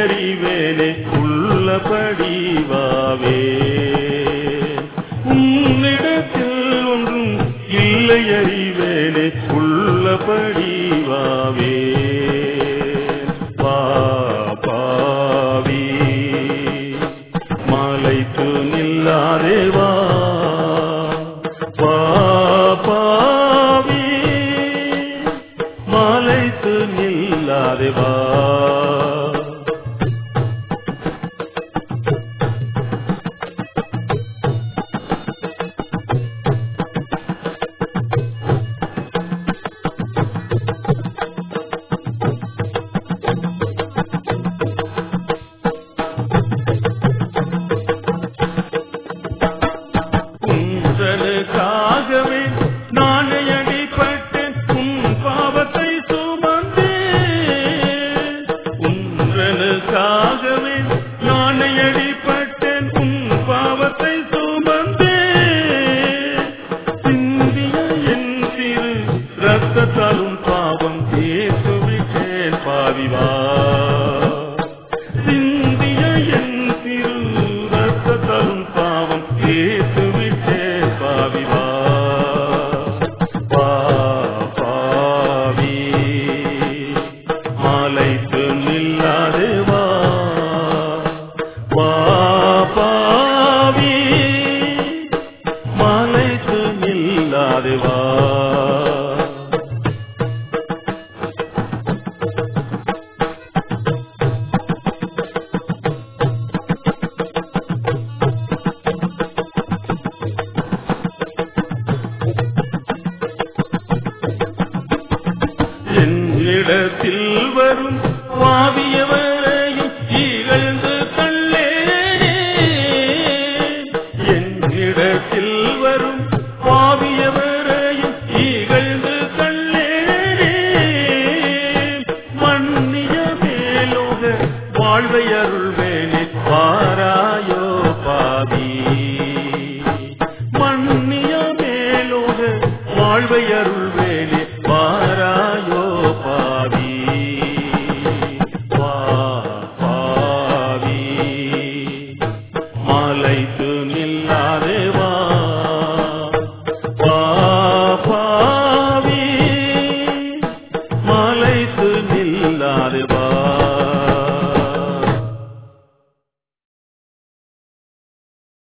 அறிவேனே உள்ளபடி வாவே உன்னிடத்தில் ஒன்றும் இல்லை அறிவேனே உள்ளபடி வாவே வா பாவி மாலைத்து நில்லாதே வா வா பாவி மாலைத்து நில்லாதே வா உன்றனுக்காகவே நானே அடிபட்டேன் உன் பாவத்தை சுமந்தேன் உன்றனுக்காகவே நானே அடிபட்டேன் உன் பாவத்தை சுமந்தேன் சிந்திய என் சிறு ரத்தத்தாலும் பாவம் தேசு விட்டேன் பாவிவா சிந்திய என் சிறு ரத்தத்தாலும் பாவம் தேசு விட்டேன் பாவிவா வா பாவி மாலைத்து நில்லாதே வா வா பாவி மாலைத்து நில்லாதே வா என்னிடத்தில் வரும் பாவியவரையும் இகழ்ந்து தள்ளேனே என்னிடத்தில் வரும் பாவியவரையும் இகழ்ந்து தள்ளேனே மன்னிய மேலோக வாழ்வை அருள்வேனே பாராயோ பாவி மன்னிய மேலோக வாழ்வை அருள்வேனே